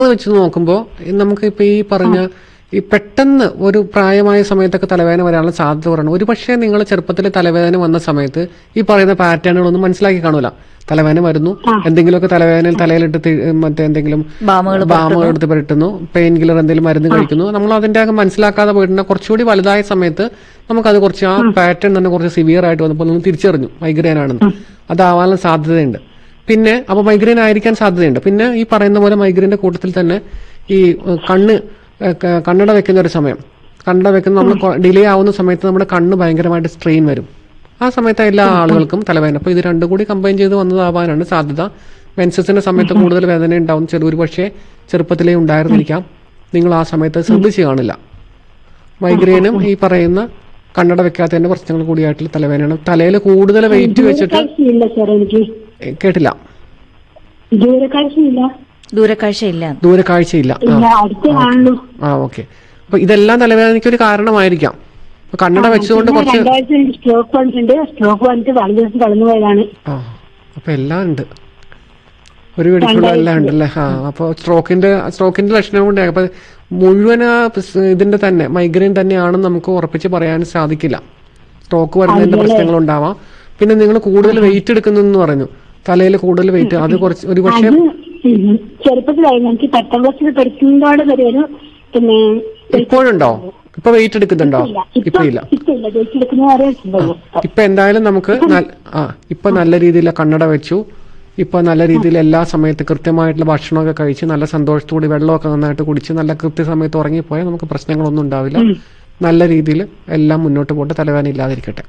വെച്ച് നോക്കുമ്പോൾ നമുക്ക് ഇപ്പൊ ഈ പറഞ്ഞ ഈ പെട്ടെന്ന് ഒരു പ്രായമായ സമയത്തൊക്കെ തലവേദന വരാനുള്ള സാധ്യത കുറവാണ് ഒരു പക്ഷേ നിങ്ങൾ ചെറുപ്പത്തിൽ തലവേദന വന്ന സമയത്ത് ഈ പറയുന്ന പാറ്റേണുകളൊന്നും മനസ്സിലാക്കി കാണൂല തലവേദന വരുന്നു എന്തെങ്കിലുമൊക്കെ തലവേദനയിൽ തലയിലിട്ട് തി- മറ്റേ എന്തെങ്കിലും ബാമുകൾ ബാമുകൾ എടുത്ത് പുരട്ടുന്നു പെയിൻ കില്ലർ എന്തെങ്കിലും മരുന്ന് കഴിക്കുന്നു നമ്മൾ അതിന്റെ ഒക്കെ മനസ്സിലാക്കാതെ പോയിട്ടുണ്ടെങ്കിൽ കുറച്ചുകൂടി വലുതായ സമയത്ത് നമുക്കത് കുറച്ച് ആ പാറ്റേൺ തന്നെ കുറച്ച് സിവിയർ ആയിട്ട് വന്നപ്പോൾ നമ്മൾ തിരിച്ചറിഞ്ഞു മൈഗ്രെയിൻ ആണെന്ന് അതാവാനുള്ള സാധ്യതയുണ്ട് പിന്നെ അപ്പൊ മൈഗ്രെയിൻ ആയിരിക്കാൻ സാധ്യതയുണ്ട് പിന്നെ ഈ പറയുന്ന പോലെ മൈഗ്രെയിന്റെ കൂട്ടത്തിൽ തന്നെ ഈ ഏഹ്, കണ്ണ് ഏഹ്, ക- കണ്ണട വെക്കുന്ന ഒരു സമയം കണ്ണട വെക്കുന്ന നമ്മൾ ഡിലേ ആവുന്ന സമയത്ത് നമ്മുടെ കണ്ണ് ഭയങ്കരമായിട്ട് സ്ട്രെയിൻ വരും ആ സമയത്ത് എല്ലാ ആളുകൾക്കും തലവേദന അപ്പൊ ഇത് രണ്ടും കൂടി കമ്പൈൻ ചെയ്ത് വന്നതാവാനാണ് സാധ്യത മെൻസസിന്റെ സമയത്ത് കൂടുതൽ വേദന ഉണ്ടാവും ചെറിയൊരു പക്ഷേ ചെറുപ്പത്തിലേ ഉണ്ടായിരുന്നിരിക്കാം നിങ്ങൾ ആ സമയത്ത് ശ്രദ്ധിച്ച് കാണില്ല മൈഗ്രെയിനും ഈ പറയുന്ന കണ്ണട വെക്കാത്തതിന്റെ പ്രശ്നങ്ങൾ കൂടിയായിട്ടുള്ള തലവേദനയാണ് തലയിൽ കൂടുതൽ വെയിറ്റ് വെച്ചിട്ട് കാഴ്ചയില്ല സാർ എനിക്ക് ഏ, കേട്ടില്ല ദൂരക്കാഴ്ചയില്ല ദൂരക്കാഴ്ച ഇല്ല ദൂരക്കാഴ്ചയില്ല ആ ഇല്ല അടുത്ത് കാണുന്നു ആ ഓക്കെ അപ്പൊ ഇതെല്ലാം തലവേദനയ്ക്ക് ഒരു കാരണമായിരിക്കാം അപ്പൊ കണ്ണട വെച്ചുകൊണ്ട് പിന്നെ കുറച്ച് രണ്ടാഴ്ച എനിക്ക് സ്ട്രോക്ക് വന്നിട്ടുണ്ട് സ്ട്രോക്ക് വന്നിട്ട് വളരെ ദിവസം കടന്നു പോയതാണ് ആ അപ്പൊ എല്ലാം ഉണ്ട് ഒരു വെടിപ്പുള്ള എല്ലാം ഉണ്ടല്ലേ ആ അപ്പൊ സ്ട്രോക്കിന്റെ സ്ട്രോക്കിന്റെ ലക്ഷണം കൊണ്ട് അപ്പൊ മുഴുവൻ ആ സ് ഇതിന്റെ തന്നെ മൈഗ്രെയിൻ തന്നെയാണെന്ന് നമുക്ക് ഉറപ്പിച്ച് പറയാൻ സാധിക്കില്ല സ്ട്രോക്ക് വരുന്നതിന്റെ പ്രശ്നങ്ങൾ ഉണ്ടാവാം പിന്നെ നിങ്ങൾ കൂടുതൽ വെയിറ്റ് എടുക്കുന്നു പറഞ്ഞു തലയിൽ കൂടുതൽ വെയിറ്റ് അത് കുറച്ച് ഒരു പക്ഷേ അത് ഉം ചെറുപ്പത്തിലായിരുന്നു എനിക്ക് പത്താം ക്ലാസ്സിൽ പഠിക്കുന്നതോടെ വരെ ഒരു പിന്നെ ഇപ്പോഴുണ്ടോ ഇപ്പൊ വെയിറ്റ് എടുക്കുന്നുണ്ടോ ഇല്ല ഇപ്പൊ ഇപ്പൊ ഇല്ല ഇപ്പൊ ഇല്ല ജയിച്ചു എടുക്കുന്ന വരെ ഉണ്ടാവും. ഇപ്പൊ എന്തായാലും നമുക്ക് നൽ- ആ ഇപ്പൊ നല്ല രീതിയിൽ കണ്ണട വെച്ചു ഇപ്പൊ നല്ല രീതിയിൽ എല്ലാ സമയത്ത് കൃത്യമായിട്ടുള്ള ഭക്ഷണമൊക്കെ കഴിച്ച് നല്ല സന്തോഷത്തോടെ വെള്ളമൊക്കെ നന്നായിട്ട് കുടിച്ച് നല്ല കൃത്യസമയത്ത് ഉറങ്ങിപ്പോയാൽ നമുക്ക് പ്രശ്നങ്ങളൊന്നും ഉണ്ടാവില്ല നല്ല രീതിയിൽ എല്ലാം മുന്നോട്ട് പോയിട്ട് തലവേദന ഇല്ലാതിരിക്കട്ടെ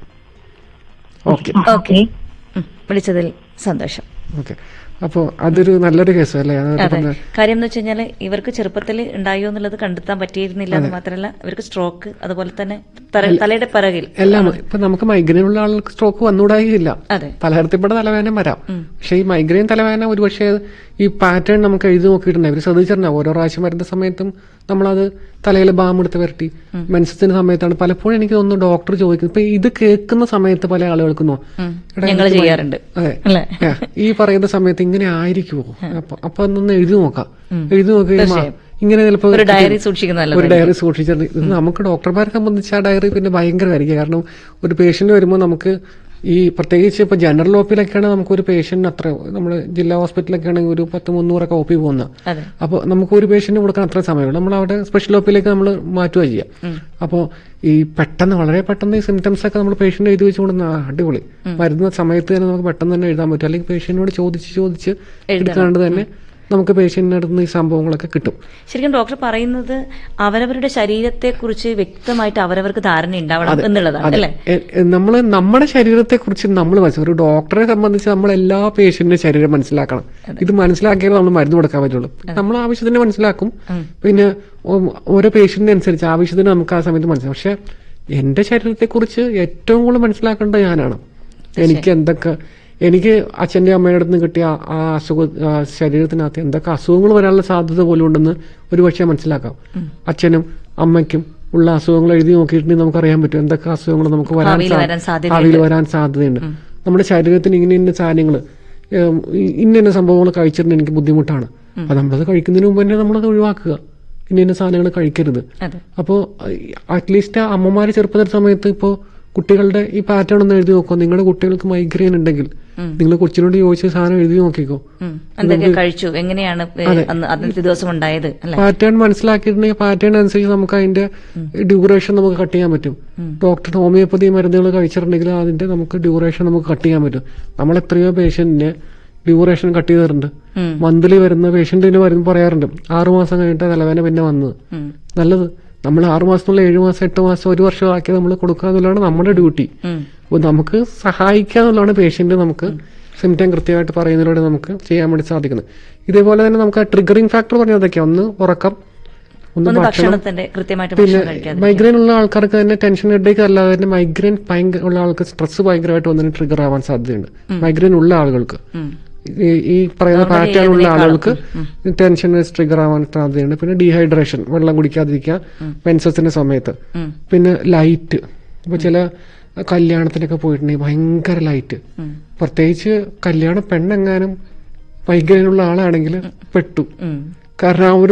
ഓക്കെ ഓക്കെ വിളിച്ചതിൽ സന്തോഷം ഓക്കെ അപ്പോൾ അതൊരു നല്ലൊരു കേസ് അല്ലേ അതായത് അതെ പറഞ്ഞ കാര്യം എന്ന് വെച്ച് കഴിഞ്ഞാൽ ഇവർക്ക് ചെറുപ്പത്തിൽ ഉണ്ടായോ എന്നുള്ളത് കണ്ടെത്താൻ പറ്റിയിരുന്നില്ല എന്ന് മാത്രമല്ല ഇവർക്ക് സ്ട്രോക്ക് അതുപോലെ തന്നെ തല- തലയുടെ പിറകിൽ എല്ലാം ഇപ്പൊ നമുക്ക് മൈഗ്രെയിൻ ഉള്ള ആൾക്ക് സ്ട്രോക്ക് വന്നുകൂടായില്ല അതെ പലതരത്തിൽപ്പെട്ട തലവേദന വരാം പക്ഷേ ഈ മൈഗ്രെയിൻ തലവേദന ഒരുപക്ഷെ ഈ പാറ്റേൺ നമുക്ക് എഴുതി നോക്കിയിട്ടുണ്ടാവും ഇവർ ശ്രദ്ധിച്ചിട്ടുണ്ടാവും ഓരോ പ്രാവശ്യം വരുന്ന സമയത്തും നമ്മളത് തലയിൽ ബാം എടുത്ത് വരട്ടി മെൻസസിന്റെ സമയത്താണ് പലപ്പോഴും എനിക്ക് തോന്നുന്നു ഡോക്ടർ ചോദിക്കുന്നത് ഇപ്പൊ ഇത് കേൾക്കുന്ന സമയത്ത് പല ആളുകൾക്കും തോന്നും, എടാ, ഞങ്ങൾ എനിക്ക് ചെയ്യാറുണ്ട് അതെ അല്ലേ ആ, ഈ പറയുന്ന സമയത്ത് ഇങ്ങനെ ആയിരിക്കുമോ അപ്പൊ അപ്പൊ അതൊന്ന് എഴുതി നോക്കാം എഴുതി നോക്കി കഴിയുമ്പോ ഇങ്ങനെ ചിലപ്പോ ഒരു ഡയറി സൂക്ഷിക്കുന്നതല്ല ഒരു ഡയറി സൂക്ഷിച്ചിട്ട് ഇത് നമുക്ക് ഡോക്ടർമാരെ സംബന്ധിച്ച് ആ ഡയറി പിന്നെ ഭയങ്കരമായിരിക്കും കാരണം ഒരു പേഷ്യന്റ് വരുമ്പോൾ നമുക്ക് ഈ പ്രത്യേകിച്ച് ഇപ്പൊ ജനറൽ ഒപ്പിലൊക്കെയാണ് നമുക്ക് ഒരു പേഷ്യന്റിന് അത്ര നമ്മുടെ ജില്ലാ ഹോസ്പിറ്റലൊക്കെ ആണെങ്കിൽ ഒരു പത്ത് മുന്നൂറൊക്കെ ഒപ്പി പോകുന്ന അതെ അപ്പോൾ നമുക്ക് ഒരു പേഷ്യന്റ് കൊടുക്കാൻ അത്ര സമയമുള്ളൂ നമ്മൾ അവിടെ സ്പെഷ്യൽ ഒപ്പിലേക്ക് നമ്മൾ മാറ്റുക ചെയ്യുക അപ്പോൾ ഈ പെട്ടെന്ന് വളരെ പെട്ടെന്ന് ഈ സിംറ്റംസ് ഒക്കെ നമ്മൾ പേഷ്യന്റ് എഴുതി വെച്ച് കൊടുക്കുന്ന അടിപൊളി വരുന്ന സമയത്ത് തന്നെ നമുക്ക് പെട്ടെന്ന് തന്നെ എഴുതാൻ പറ്റും അല്ലെങ്കിൽ പേഷ്യന്റിനോട് ചോദിച്ച് ചോദിച്ച് എടുക്കാണ്ട് തന്നെ നമുക്ക് പേഷ്യന്റിന്റെ അടുത്ത് നിന്ന് ഈ സംഭവങ്ങളൊക്കെ കിട്ടും ശരിക്കും ഡോക്ടർ പറയുന്നത് അവരവരുടെ ശരീരത്തെ കുറിച്ച് വ്യക്തമായിട്ട് അവരവർക്ക് ധാരണ ഉണ്ടാവണം എന്നുള്ളതാണ് അല്ലേ നമ്മൾ നമ്മുടെ ശരീരത്തെ കുറിച്ച് നമ്മൾ മനസ്സിലാക്കും ഒരു ഡോക്ടറെ സംബന്ധിച്ച് നമ്മൾ എല്ലാ പേഷ്യന്റിന്റെ ശരീരം മനസ്സിലാക്കണം ഇത് മനസ്സിലാക്കിയാലേ നമ്മൾ മരുന്ന് കൊടുക്കാൻ പറ്റുള്ളൂ നമ്മൾ ആവശ്യത്തിന് മനസ്സിലാക്കും പിന്നെ ഓ- ഓരോ പേഷ്യന്റിന് അനുസരിച്ച് ആവശ്യത്തിന് നമുക്ക് ആ സമയത്ത് മനസ്സിലാക്കും പക്ഷെ എന്റെ ശരീരത്തെ കുറിച്ച് ഏറ്റവും കൂടുതൽ മനസ്സിലാക്കേണ്ടത് ഞാനാണ് എനിക്ക് എന്തൊക്കെ എനിക്ക് അച്ഛന്റെ അമ്മയുടെ അടുത്ത് നിന്ന് കിട്ടിയ ആ- ആ അസുഖ ആ ശരീരത്തിനകത്ത് എന്തൊക്കെ അസുഖങ്ങൾ വരാനുള്ള സാധ്യത പോലും ഉണ്ടെന്ന് ഒരുപക്ഷെ മനസ്സിലാക്കാം അച്ഛനും അമ്മയ്ക്കും ഉള്ള അസുഖങ്ങൾ എഴുതി നോക്കിയിട്ടുണ്ടെങ്കിൽ നമുക്കറിയാൻ പറ്റും എന്തൊക്കെ അസുഖങ്ങൾ നമുക്ക് വരാൻ ഭാവിയിൽ സാ- വരാൻ സാധ്യതയുണ്ട്. ഭാവിയിൽ വരാൻ സാധ്യതയുണ്ട് നമ്മുടെ ശരീരത്തിന് ഇന്ന ഇന്ന സാധനങ്ങൾ ഇന്ന ഇന്ന സംഭവങ്ങൾ കഴിച്ചിട്ടുണ്ടെങ്കിൽ എനിക്ക് ബുദ്ധിമുട്ടാണ് അപ്പൊ നമ്മളത് കഴിക്കുന്നതിന് മുമ്പ് തന്നെ നമ്മളത് ഒഴിവാക്കുക ഇന്ന ഇന്ന സാധനങ്ങൾ കഴിക്കരുത് അതെ അപ്പോൾ അറ്റ്ലീസ്റ്റ് അമ്മമാര് ചെറുപ്പത്തിൽ സമയത്ത് ഇപ്പോൾ കുട്ടികളുടെ ഈ പാറ്റേൺ ഒന്ന് എഴുതി നോക്കോ നിങ്ങളുടെ കുട്ടികൾക്ക് മൈഗ്രെയിൻ ഉണ്ടെങ്കിൽ നിങ്ങൾ കൊച്ചിനോട് ചോദിച്ച സാധനം എഴുതി നോക്കിക്കോ ഉം. എന്തൊക്കെ കഴിച്ചു എങ്ങനെയാണ് ഏ, അന്ന് അന്നത്തെ ദിവസം ഉണ്ടായത് അല്ലെ പാറ്റേൺ മനസ്സിലാക്കിയിട്ടുണ്ടെങ്കിൽ പാറ്റേൺ അനുസരിച്ച് നമുക്ക് അതിന്റെ ഡ്യൂറേഷൻ നമുക്ക് കട്ട് ചെയ്യാൻ പറ്റും ഡോക്ടർ ഹോമിയോപ്പതി മരുന്നുകൾ കഴിച്ചിട്ടുണ്ടെങ്കിൽ അതിന്റെ നമുക്ക് ഡ്യൂറേഷൻ നമുക്ക് കട്ട് ചെയ്യാൻ പറ്റും നമ്മൾ എത്രയോ പേഷ്യന്റിന് ഡ്യൂറേഷൻ കട്ട് ചെയ്തിട്ടുണ്ട് മന്ത്ലി വരുന്ന പേഷ്യന്റിന് വരുന്ന പറയാറുണ്ട് ആറു മാസം കഴിഞ്ഞിട്ട് തലവേദന പിന്നെ വന്നത് നല്ലത് നമ്മൾ ആറു മാസത്തിനുള്ള ഏഴു മാസം എട്ട് മാസം ഒരു വർഷം ആക്കി നമ്മൾ കൊടുക്കുക എന്നുള്ളതാണ് നമ്മുടെ ഡ്യൂട്ടി അപ്പോൾ നമുക്ക് സഹായിക്കുക എന്നുള്ളതാണ് പേഷ്യന്റ് നമുക്ക് സിംറ്റം കൃത്യമായിട്ട് പറയുന്നതിലൂടെ നമുക്ക് ചെയ്യാൻ വേണ്ടി സാധിക്കുന്നത് ഇതേപോലെ തന്നെ നമുക്ക് ട്രിഗറിംഗ് ഫാക്ടർ പറഞ്ഞാൽ അതൊക്കെയാണ് ഒന്ന് ഉറക്കം ഒന്ന് ഒന്ന് ഭക്ഷണം ഭക്ഷണത്തിന്റെ കൃത്യമായിട്ട് പിന്നെ ഭക്ഷണം കഴിക്കാതെ മൈഗ്രെയിൻ ഉള്ള ആൾക്കാർക്ക് തന്നെ ടെൻഷൻ ഹെഡേക്ക് അല്ലാതെ തന്നെ മൈഗ്രെയിൻ ഭയങ്കര ഉള്ള ആൾക്ക് സ്ട്രെസ് ഭയങ്കരമായിട്ട് വന്നിട്ട് ട്രിഗർ ആവാൻ സാധ്യതയുണ്ട് മൈഗ്രെയിൻ ഉള്ള ആളുകൾക്ക് ഉം. ഈ ഈ പറയുന്ന പാറ്റേൺ ഉള്ള ആളുകൾക്ക് ടെൻഷൻ ട്രിഗർ ആവാൻ സാധ്യതയുണ്ട് പിന്നെ ഡീഹൈഡ്രേഷൻ വെള്ളം കുടിക്കാതിരിക്കുക മെൻസസിന്റെ സമയത്ത് ഉം. പിന്നെ ലൈറ്റ് ഇപ്പൊ ചില കല്യാണത്തിനൊക്കെ പോയിട്ടുണ്ടെങ്കിൽ ഭയങ്കര ലൈറ്റ് പ്രത്യേകിച്ച് കല്യാണ പെണ്ണെങ്ങാനും മൈഗ്രെയിൻ ഉള്ള ആളാണെങ്കിൽ പെട്ടു ഉം. കാരണം ആ ഒരു